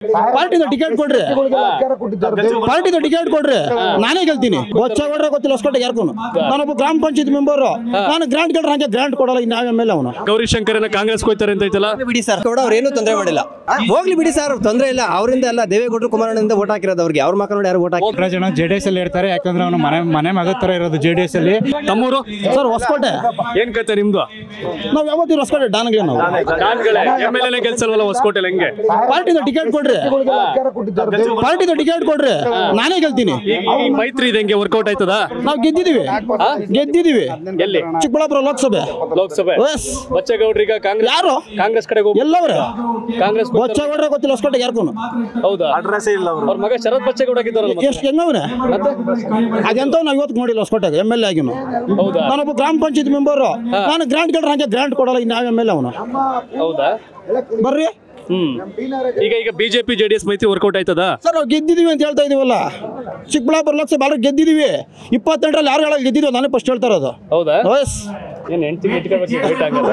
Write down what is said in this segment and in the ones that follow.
ಪಾರ್ಟಿದ ticket ಕೊಡ್ರಿ ಪಾರ್ಟಿದ ticket ಕೊಡ್ರಿ ನಾನೇ ಗೆಲ್ತೀನಿ ಬೊಚ್ಚಗೌಡ್ರೆ ಗೊತ್ತಿಲ್ಲ ಹೊಸಕೋಟೆ ಯಾರ್ಗೂ ನಾನೊಬ್ಬ ಗ್ರಾಮ ಪಂಚಾಯತ್ ಮೆಂಬರ್ ನಾನು ಗ್ರಾಂಟ್ ಕೇಳ್ರೆ ಹಂಗೆ ಗ್ರಾಂಟ್ ಕೊಡಲ್ಲ ಇನ್ನು ಯಾವ ಎಮ್ ಎಲ್ ಅವನು ಗೌರಿ ಶಂಕರನ ಕಾಂಗ್ರೆಸ್ ಹೋಯ್ತಾರೆ ಅಂತ ಐತಲ್ಲ ಬಿಡಿ ಸರ್ ಕೂಡ ಅವ್ರು ಏನು ತೊಂದರೆ ಮಾಡಿಲ್ಲ ಆ, ಹೋಗ್ಲಿ ಬಿಡಿ ಸರ್ ತೊಂದರೆ ಇಲ್ಲ ಅವರಿಂದ ಎಲ್ಲ ದೇವೇಗೌಡರು ಕುಮಾರಣ್ಣನಿಂದ ಓಟ್ ಹಾಕಿರೋದು ಅವ್ರಿಗೆ ಅವ್ರ ಮಕ್ಕಳು ನೋಡಿ ಯಾರು ಓಟ್ ಹಾಕಿ ಪುಟ್ಟ ಜನ ಜೆ ಡಿ ಎಸ್ ಅಲ್ಲಿ ಇರ್ತಾರೆ ಯಾಕಂದ್ರೆ ಅವನು ಮನೆ ಮನೆ ಮಗದ ತರ ಇರೋದು ಜೆ ಡಿ ಎಸ್ ಅಲ್ಲಿ ತಮ್ಮೂರು ಸರ್ ಹೊಸಕೋಟೆ ಏನ್ ಕತೆ ನಿಮ್ದು ನಾವು ಯಾವತ್ತಿನ ಹೊಸಕೋಟೆ ಡಾನ್ಗೆ ನಾವು ಎಮ್ ಎಲ್ ಎ ಕೆಲ್ಸಲ್ವಲ್ಲ ಹೊಸಕೋಟೆಲ್ ಹೆಂಗೆ ಪಾರ್ಟಿದ ಟಿಕೆಟ್ ಕೊಡ್ರಿ ಪಾರ್ಟಿದ ಟಿಕೆಟ್ ಕೊಡ್ರಿ ನಾನೇ ಗೆಲ್ತೀನಿ ಈ ಈ ಮೈತ್ರಿ ಇದೆ ಹೆಂಗೆ ವರ್ಕೌಟ್ ಆಯ್ತದ ನಾವು ಗೆದ್ದಿದೀವಿ ಗೆದ್ದಿದೀವಿ ಎಲ್ಲಿ ಚಿಕ್ಕಬಳ್ಳಾಪುರ ಲೋಕಸಭೆ ಲೋಕಸಭೆ ಎಸ್ ಬಚ್ಚೇಗೌಡ್ರೀಗ ಕಾಂಗ್ರೆಸ್ ಯಾರು ಕಾಂಗ್ರೆಸ್ ಕಡೆಗೆ ಹೋಗ್ಬಿಟ್ಟು ಎಲ್ಲವ್ರೆ ಕಾಂಗ್ರೆಸ್ ಬೊಚ್ಚಗೌಡ್ರೆ ಗೊತ್ತಿಲ್ಲ ಹೊಸಕೋಟೆ ಯಾರ್ಗೂ ಹೌದಾ ಅಡ್ರೆಸ್ ಇಲ್ಲ ಅವ್ರ ಮಗ ಶರತ್ ಬಚ್ಚೇಗೌಡ ಆಗಿದ್ದಾರಲ್ಲ ಮತ್ತೆ. ಎಷ್ಟು ಹೆಂಗವ್ರೆ ಅದೆಂತ ನಾವು ಇವತ್ತು ನೋಡಿಲ್ಲ ಹೊಸಕೋಟೆಗೆ ಎಮ್ ಎಲ್ ಎ ಆಗಿನು ಹೌದಾ ನಾನೊಬ್ಬ ಗ್ರಾಮ ಪಂಚಾಯತ್ ಮೆಂಬರ್ ನಾನು ಗ್ರಾಂಟ್ ಕೇಳ್ರೆ ಹಂಗೆ ಗ್ರಾಂಟ್ ಕೊಡಲ್ಲ ಇನ್ನು ಯಾವ ಎಮ್ ಎಲ್ ಅವನು ಹೌದಾ ಬರ್ರಿ ಹ್ಮ್ ಈಗ ಈಗ ಬಿಜೆಪಿ ಜೆಡಿಎಸ್ ಮೈತ್ರಿ ವರ್ಕೌಟ್ ಆಯ್ತದ ಸರ್ ನಾವು ಗೆದ್ದಿದೀವಿ ಅಂತ ಹೇಳ್ತಾ ಇದೀವಲ್ಲ ಚಿಕ್ಕಬಳ್ಳಾಪುರ ಲೋಕಸಭೆ ಆಲ್ರೆಡಿ ಗೆದ್ದಿದೀವಿ ಇಪ್ಪತ್ತೆಂಟರಲ್ಲಿ ಯಾರು ಹೇಳಲ್ಲ ಗೆದ್ದಿದ್ವಿ ನಾನೇ ಫಸ್ಟ್ ಹೇಳ್ತಾ ಇರೋದು ಹೌದಾ ಎಸ್ ಏನ್ ಹೆಂಡತಿ ಇಟ್ಕೊಬೇಕು wait ಆಗಲ್ಲ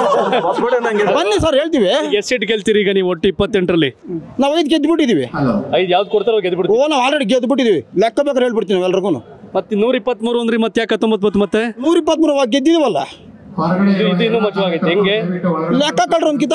ಬನ್ನಿ ಸರ್ ಹೇಳ್ತೀವಿ ಎಸ್ ಸೀಟ್ ಗೆಲ್ತೀರಿ ಈಗ ನೀವು ಒಟ್ಟು ಇಪ್ಪತ್ತೆಂಟರಲ್ಲಿ ನಾವು ಐದು ಗೆದ್ದುಬಿಟ್ಟಿದ್ದೀವಿ ಐದು ಯಾವ್ದು ಕೊಡ್ತಾರೋ ಗೆದ್ಬಿಡ್ತೀವಿ ಓ ನಾವು ಆಲ್ರೆಡಿ ಗೆದ್ದುಬಿಟ್ಟಿದ್ದೀವಿ ಲೆಕ್ಕ ಬೇಕಾದ್ರೆ ಹೇಳ್ಬಿಡ್ತೀನಿ ಎಲ್ರಿಗೂ ಮತ್ತೆ ನೂರ ಇಪ್ಪತ್ಮೂರು ಅಂದ್ರಿ ಮತ್ತೆ ಯಾಕೆ ಹತ್ತೊಂಬತ್ತು ಬತ್ತು ಮತ್ತೆ ನೂರ ಇಪ್ಪತ್ಮೂರು ಅವಾಗ ಗೆದ್ದಿದ್ದೀವಲ್ಲ ಇದು ಇದು ಇನ್ನೂ ಮಜವಾಗೈತೆ ಹೆಂಗೆ ಲೆಕ್ಕ ಕಳ್ರಿ ಒಂದ್ಕಿತ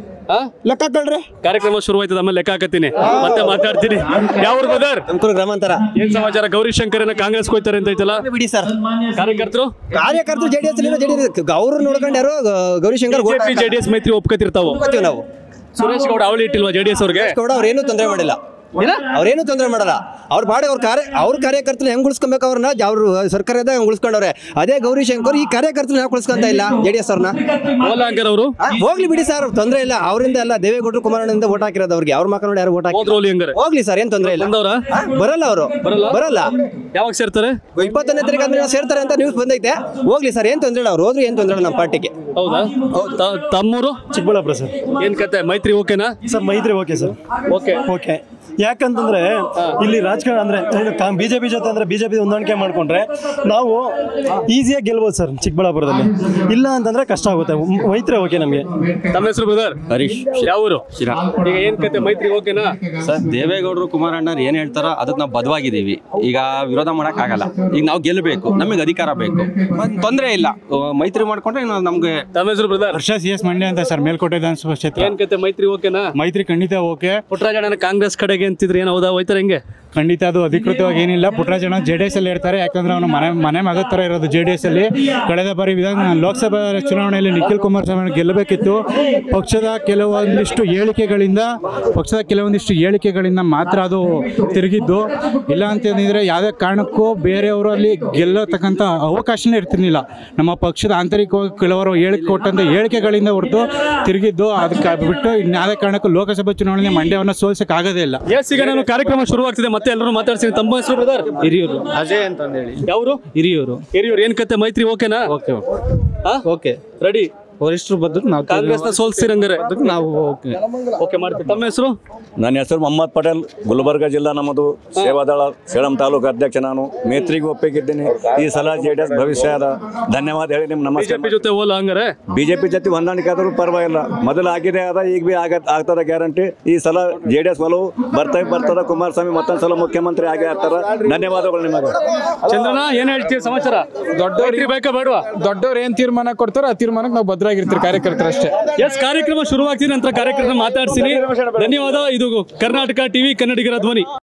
ಆ ಲೆಕ್ಕ ಕಳ್ರಿ ಕಾರ್ಯಕ್ರಮ ಶುರು ಆಯ್ತದ ಆಮೇಲೆ ಲೆಕ್ಕ ಹಾಕತ್ತೀನಿ ಮತ್ತೆ ಮಾತಾಡ್ತೀನಿ ಯಾವ ಬದರ್ ತುಮಕೂರು ಗ್ರಾಮಾಂತರ ಏನ್ ಸಮಾಚಾರ ಗೌರಿ ಶಂಕರನ ಕಾಂಗ್ರೆಸ್ ಹೋಯ್ತಾರೆ ಅಂತ ಐತಲ್ಲ ಬಿಡಿ ಸರ್ ಕಾರ್ಯಕರ್ತರು ಕಾರ್ಯಕರ್ತರು J D S J D S ಅವ್ರು ನೋಡ್ಕೊಂಡು ಯಾರು ಗ- ಗೌರಿಶಂಕರ್ ಓಟ್ ಬಿಜೆಪಿ ಜೆಡಿಎಸ್ ಮೈತ್ರಿ ಒಪ್ಕೋತಿರ್ತಾವ ಹಾಕ್ತೀವಿ ನಾವು ಸುರೇಶ್ ಗೌಡ ಅವಳಿ ಇಟ್ಟಿಲ್ವಾ ಜೆಡಿಎಸ್ ಅವ್ರಿಗೆ ಕೂಡ ಅವ್ರು ಏನು ತೊಂದರೆ ಮಾಡಿಲ್ಲ ಅವ್ರೇನು ತೊಂದರೆ ಮಾಡಲ್ಲ ಅವ್ರ ಬಾಡಿ ಅವ್ರ ಕಾರ್ಯ ಅವ್ರ ಕಾರ್ಯಕರ್ತನ ಹೆಂಗ್ ಉಳಿಸ್ಕೊಬೇಕು ಅವ್ರನ್ನ ಅವ್ರು ಸರ್ಕಾರದ ಹೆಂಗ್ ಉಳಿಸ್ಕೊಂಡವ್ರೆ ಅದೇ ಗೌರಿಶಂಕರ್ ಈ ಕಾರ್ಯಕರ್ತನ ಯಾಕೆ ಉಳಿಸ್ಕೊಂತ ಇಲ್ಲ ಜೆ ಡಿ ಎಸ್ ಅವ್ರನ್ನ ಓಲಾಂಕರ್ ಅವರು ಆ, ಹೋಗ್ಲಿ ಬಿಡಿ ಸರ್ ತೊಂದರೆ ಇಲ್ಲ ಅವರಿಂದ ಎಲ್ಲ ದೇವೇಗೌಡರು ಕುಮಾರಣ್ಣನಿಂದ ಓಟ್ ಹಾಕಿರೋದು ಅವ್ರಿಗೆ ಅವ್ರ ಮಕ್ಕಳು ನೋಡಿ ಯಾರು ಓಟ್ ಹಾಕಿ ಹೋದ್ರೋಲಿ ಹಂಗಾರೆ ಹೋಗ್ಲಿ ಸರ್ ಏನ್ ತೊಂದರೆ ಇಲ್ಲ ಬಂದವ್ರ ಆ, ಬರಲ್ಲ ಅವರು ಬರಲ್ಲ? ಬರಲ್ಲ ಯಾವಾಗ ಸೇರ್ತಾರೆ ಇಪ್ಪತ್ತೊಂದನೇ ತಾರೀಕು ಆದ್ಮೇಲೆ ಸೇರ್ತಾರೆ ಅಂತ ನ್ಯೂಸ್ ಬಂದೈತೆ ಹೋಗ್ಲಿ ಸರ್ ಏನ್ ತೊಂದರೆ ಇಲ್ಲ ಅವ್ರು ಹೋದ್ರು ಏನ್ ತೊಂದರೆ ಇಲ್ಲ ನಮ್ಮ ಪಾರ್ಟಿಗೆ ಹೌದಾ ತ- ತಮ್ಮೂರು ಚಿಕ್ಕಬಳ್ಳಾಪುರ ಸರ್ ಏನ್ ಕತೆ ಮೈತ್ರಿ ಓಕೆನಾ ಸರ್ ಮೈತ್ರಿ ಓಕೆ ಸರ್ ಓಕೆ ಓಕೆ ಯಾಕಂತಂದ್ರೆ ಇಲ್ಲಿ ರಾಜಕಾರಣ ಅಂದ್ರೆ ಬಿಜೆಪಿ ಜೊತೆ ಅಂದ್ರೆ ಬಿಜೆಪಿ ಹೊಂದಾಣಿಕೆ ಮಾಡ್ಕೊಂಡ್ರೆ ನಾವು ಈಸಿಯಾಗಿ ಗೆಲ್ಬೋದು ಸರ್ ಚಿಕ್ಕಬಳ್ಳಾಪುರದಲ್ಲಿ ಇಲ್ಲ ಅಂತಂದ್ರೆ ಕಷ್ಟ ಆಗುತ್ತೆ ಮ್- ಮೈತ್ರಿ ಓಕೆ ನಮಗೆ ತಮ್ಮ ಹೆಸರು ಬ್ರದರ್ ಹರೀಶ್ ಯಾವ ಊರು ಈಗ ಏನ್ ಕತೆ ಮೈತ್ರಿ ಓಕೆನಾ ಸರ್ ದೇವೇಗೌಡರು ಕುಮಾರಣ್ಣರು ಏನ್ ಹೇಳ್ತಾರೋ ಅದಕ್ಕೆ ನಾವು ಬದ್ವಾಗಿದ್ದೀವಿ ಈಗ ವಿರೋಧ ಮಾಡಕ್ ಆಗಲ್ಲ ಈಗ ನಾವು ಗೆಲ್ಲಬೇಕು ನಮಗೆ ಅಧಿಕಾರ ಬೇಕು ತೊಂದರೆ ಇಲ್ಲ ಅಹ್, ಮೈತ್ರಿ ಮಾಡ್ಕೊಂಡ್ರೆ ನಾವು ನಮ್ಗೆ ತಮ್ಮ ಹೆಸರು brother Harsha C S Mandya ಅಂತ ಸರ್ ಮೇಲ್ಕೋಟೆ ವಿಧಾನಸಭಾ ಕ್ಷೇತ್ರ ಏನ್ ಕತೆ ಮೈತ್ರಿ ಓಕೆನಾ ಮೈತ್ರಿ ಖಂಡಿತ ಓಕೆ ಪುಟ್ಟರಾಜಣ್ಣ ಕಾಂಗ್ರೆಸ್ ಕಡೆಗೆ ಅಂತಿದ್ರೆ ಏನ್ ಹೌದಾ ಹೋಯ್ತಾರೆ ಹೆಂಗೆ ಖಂಡಿತ ಅದು ಅಧಿಕೃತವಾಗಿ ಏನಿಲ್ಲ ಪುಟ್ಟರಾಜನ ಜೆ ಡಿ ಎಸ್ ಅಲ್ಲಿ ಇರ್ತಾರೆ ಯಾಕಂದ್ರೆ ಅವನು ಮನೆ ಮನೆ ಮಗದ ತರ ಇರೋದು ಜೆ ಡಿ ಎಸ್ ಅಲ್ಲಿ ಕಳೆದ ಬಾರಿ ವಿಧಾನ ಲೋಕಸಭಾ ಚುನಾವಣೆಯಲ್ಲಿ ನಿಖಿಲ್ ಕುಮಾರಸ್ವಾಮಿ ಗೆಲ್ಲಬೇಕಿತ್ತು ಪಕ್ಷದ ಕೆಲವೊಂದಿಷ್ಟು ಹೇಳಿಕೆಗಳಿಂದ ಪಕ್ಷದ ಕೆಲವೊಂದಿಷ್ಟು ಹೇಳಿಕೆಗಳಿಂದ ಮಾತ್ರ ಅದು ತಿರುಗಿದ್ದು ಇಲ್ಲ ಅಂತಂದಿದ್ರೆ ಯಾವುದೇ ಕಾರಣಕ್ಕೂ ಬೇರೆಯವರಲ್ಲಿ ಗೆಲ್ಲತಕ್ಕಂಥ ಅವಕಾಶನೇ ಇರ್ತಿರ್ಲಿಲ್ಲ ನಮ್ಮ ಪಕ್ಷದ ಆಂತರಿಕವಾಗಿ ಕೆಲವರು ಹೇಳಿಕೆ ಕೊಟ್ಟಂಥ ಹೇಳಿಕೆಗಳಿಂದ ಹೊರತು ತಿರುಗಿದ್ದು ಅದಕ್ಕೆ ಬಿಟ್ಟು ಇನ್ಯಾವುದೇ ಕಾರಣಕ್ಕೂ ಲೋಕಸಭಾ ಚುನಾವಣೆಯಲ್ಲಿ ಮಂಡ್ಯವನ್ನು ಸೋಲ್ಸಕ್ಕೆ ಆಗೋದೇ ಇಲ್ಲ ಎಸ್ ಈಗ ನಾನು ಕಾರ್ಯಕ್ರಮ ಶುರುವಾಗ್ತಿದೆ ಮತ್ತೆ ಎಲ್ಲರೂ ಮಾತಾಡ್ತೀನಿ ತಮ್ಮ ಹೆಸರು ಬ್ರದರ್ ಹಿರಿಯೂರು ಅಜಯ್ ಅಂತ ಹೇಳಿ ಯಾವರು ಹಿರಿಯೂರು ಹಿರಿಯೂರು ಏನ್ ಕತೆ ಮೈತ್ರಿ ಓಕೆನಾ ಓಕೆ ಓಕೆ ರೆಡಿ ವರಿಷ್ಠರು ಬಂದ್ರು ನಾವು ಕಾಂಗ್ರೆಸ್ ನ ಸೋಲ್ಸ್ತಿರಂಗಾರೆ ನಾವು ಓಕೆ ಓಕೆ ಮಾಡ್ತೀವಿ ತಮ್ಮ ಹೆಸರು ನನ್ನ ಹೆಸರು ಮೊಹಮ್ಮದ್ ಪಟೇಲ್ ಗುಲ್ಬರ್ಗ ಜಿಲ್ಲಾ ನಮ್ಮದು ಸೇವಾದಳ ಸೇಡಂ ತಾಲೂಕು ಅಧ್ಯಕ್ಷ ನಾನು ಮೇತ್ರಿಗೆ ಒಪ್ಪಿಗಿದ್ದೀನಿ ಈ ಸಲ ಜೆ ಡಿ ಎಸ್ ಭವಿಷ್ಯ ಅದ ಧನ್ಯವಾದ ಹೇಳಿ ನಿಮ್ಮ ನಮಸ್ಕಾರ ಬಿಜೆಪಿ ಜೊತೆ ಹೋಲ ಹಂಗಾರೆ ಬಿಜೆಪಿ ಜೊತೆ ಹೊಂದಾಣಿಕೆ ಆದರೂ ಪರವಾಗಿಲ್ಲ ಮೊದಲು ಆಗಿದೆ ಅದ ಈಗ ಬಿ ಆಗ ಆಗ್ತದ ಗ್ಯಾರಂಟಿ ಈ ಸಲ ಜೆ ಡಿ ಎಸ್ ಒಲವು ಬರ್ತಾ ಬರ್ತದ ಕುಮಾರಸ್ವಾಮಿ ಮತ್ತೊಂದು ಸಲ ಮುಖ್ಯಮಂತ್ರಿ ಆಗೇ ಆಗ್ತಾರ ಧನ್ಯವಾದಗಳು ನಿಮಗೆ ಚಂದ್ರನ ಏನ್ ಹೇಳ್ತೀವಿ ಸಮಾಚಾರ ದೊಡ್ಡ ಬೇಕಾ ಬೇಡವಾ ದೊಡ್ಡವ್ರು ಏನ್ ತೀರ್ಮಾನ ಕೊಡ್ತಾರೋ ಆ ತೀರ್ಮಾನಕ್ಕೆ ನಾವು ಭದ್ರಾಗಿರ್ತೀವಿ ಕಾರ್ಯಕರ್ತರು ಅಷ್ಟೇ ಎಸ್ ಕಾರ್ಯಕ್ರಮ ಶುರುವಾಗ್ತೀನಿ ನಂತರ ಕಾರ್ಯಕ್ರಮ ಮಾತಾಡ್ತೀನಿ ಧನ್ಯವಾದ ಇದು ಕರ್ನಾಟಕ ಟಿವಿ ಕನ್ನಡಿಗರ ಧ್ವನಿ